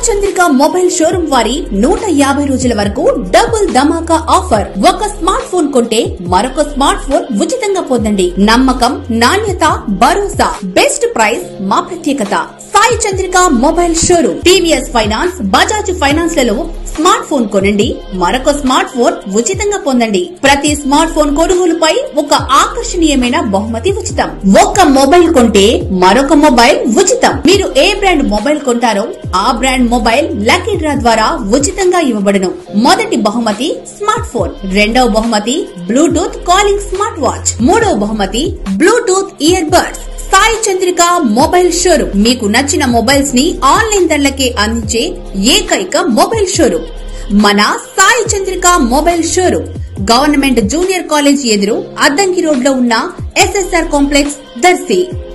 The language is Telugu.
చంద్రిక మొబైల్ షోరూమ్ వారి నూట యాభై రోజుల వరకు డబుల్ ధమాకా ఆఫర్ ఒక స్మార్ట్ ఫోన్ కొంటే మరొక స్మార్ట్ ఫోన్ ఉచితంగా పొందండి నమ్మకం నాణ్యత భరోసా బెస్ట్ ప్రైస్ మా ప్రత్యేకత Sai Chandrika mobile showroom TVS finance Bajaj finance లలో స్మార్ట్ ఫోన్ కొనండి మరొక స్మార్ట్ ఫోన్ ఉచితంగా పొందండి ప్రతి స్మార్ట్ ఫోన్ కొనుగోలుపై ఒక ఆకర్షణీయమైన బహుమతి ఉచితం ఒక్క మొబైల్ కొంటే మరొక మొబైల్ ఉచితం మీరు ఏ బ్రాండ్ మొబైల్ కొంటారో ఆ బ్రాండ్ మొబైల్ లక్కీ డ్రా ద్వారా ఉచితంగా ఇవ్వబడును మొదటి బహుమతి స్మార్ట్ ఫోన్ రెండవ బహుమతి బ్లూటూత్ కాలింగ్ స్మార్ట్ వాచ్ మూడవ బహుమతి bluetooth ear buds Sai Chandrika mobile showroom మీకు నచ్చిన మొబైల్స్ ని ఆన్లైన్ ధరలకే అందించే ఏకైక మొబైల్ షోరూమ్ మన Sai Chandrika mobile showroom government junior college ఎదురు అద్దంకి రోడ్ లో ఉన్న ఎస్ఎస్ఆర్ కాంప్లెక్స్ దర్శి